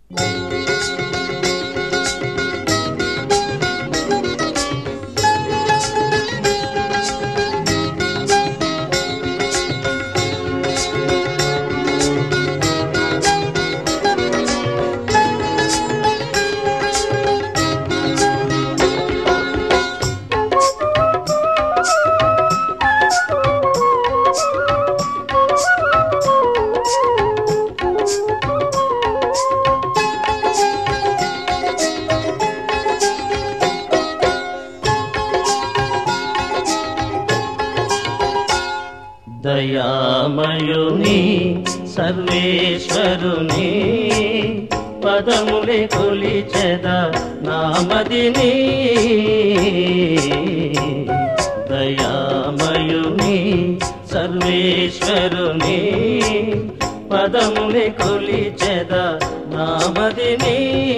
దయామయుని సర్వేశ్వరుని పదములే కొలిచెద నామదిని దయామయుని సర్వేశ్వరుని పదములే కొలిచెద నామదిని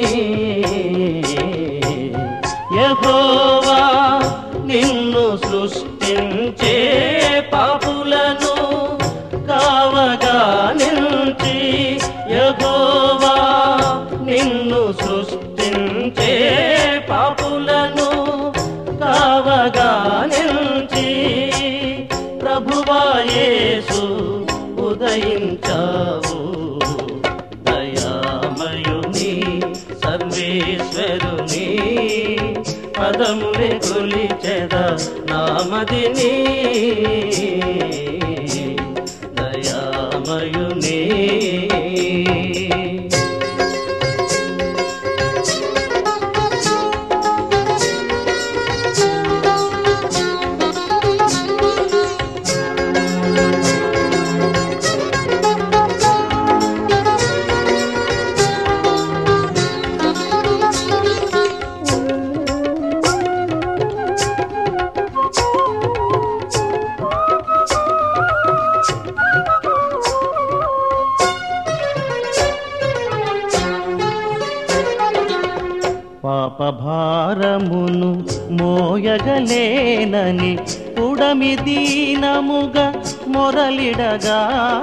యహోవా నిన్ను సృష్టించే పాపులను కావగా నిలిచి యహోవా నిన్ను సృష్టించే పాపులను కావగా నిలిచి ప్రభువా యేసు ఉదయించావు దయామయుని సర్వేశ్వరుని పదములే కొలిచెద నామదిని దయామయుని పాపభారమును మోయగలేనని పుడమి దీనముగా మొరలిడగా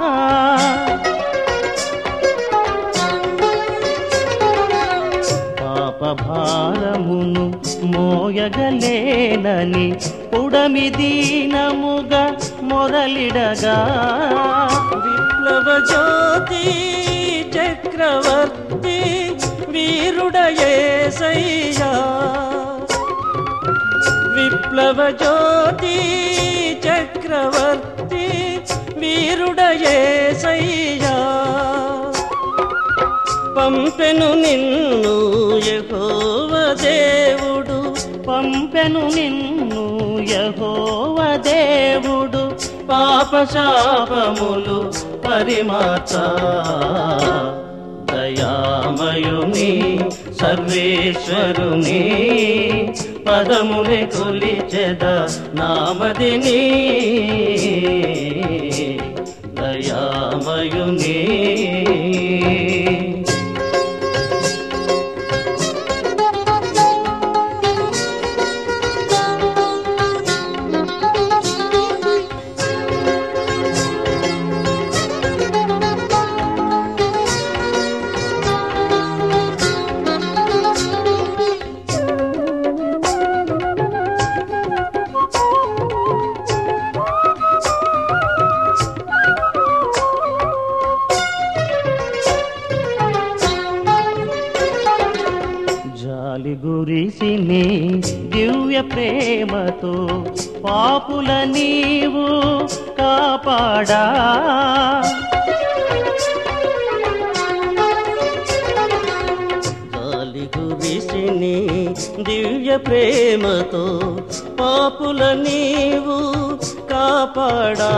పాపభారమును మోయగలేనని పుడమి దీనముగా మొరలిడగా విప్లవ జ్యోతి చక్రవర్తి వీరుడయేసయ్యా విప్లవ జ్యోతి చక్రవర్తి వీరుడయేసయ్యా పంపెను నిన్ను యెహోవ దేవుడు పంపెను నిన్ను యహోవ దేవుడు పాపశాపములు పరిమాత దయామయుని సర్వేశ్వరుని పదములే కొలిచెద నామదిని దయామయుని జాలి గురిసి నీ దివ్య ప్రేమతో పాపుల నీవు కాపాడా జాలి గురిసి నీ దివ్య ప్రేమతో పాపుల నీవు కాపాడా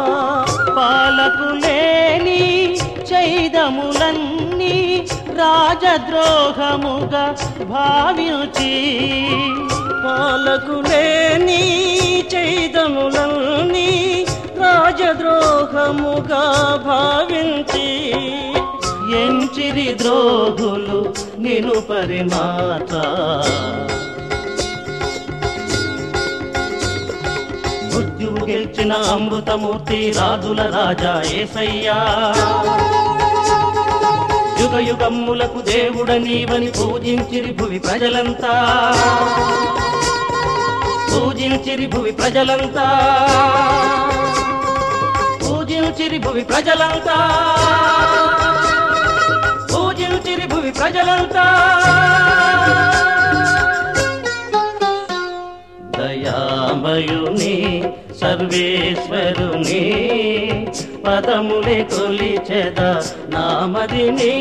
పాలకులేని చైదములన్నీ రాజద్రోహముగా భావించి పాలకులేని చైదములన్నీ రాజద్రోహముగా భావించి ఎంచిరి ద్రోహులు నిను పరిమాత మృత్యువు గెలిచిన అమృతమూర్తి రాజుల రాజా ఏసయ్యా యుగ యుగయుగమ్ములకు దేవుడ నీవని పూజించిరి భువి ప్రజలంతా పూజించిరి భువి ప్రజలంతా పూజించిరి భువి ప్రజలంతా పూజించిరి భువి ప్రజలంతా దయామయుని సర్వేశ్వరుని పదములే కొలిచెద నామదిని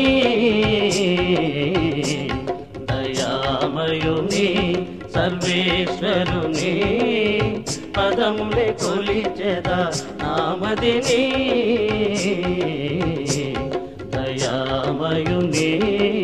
దయామయుని సర్వేశ్వరుని పదములే కొలిచెద నామదిని దయామయుని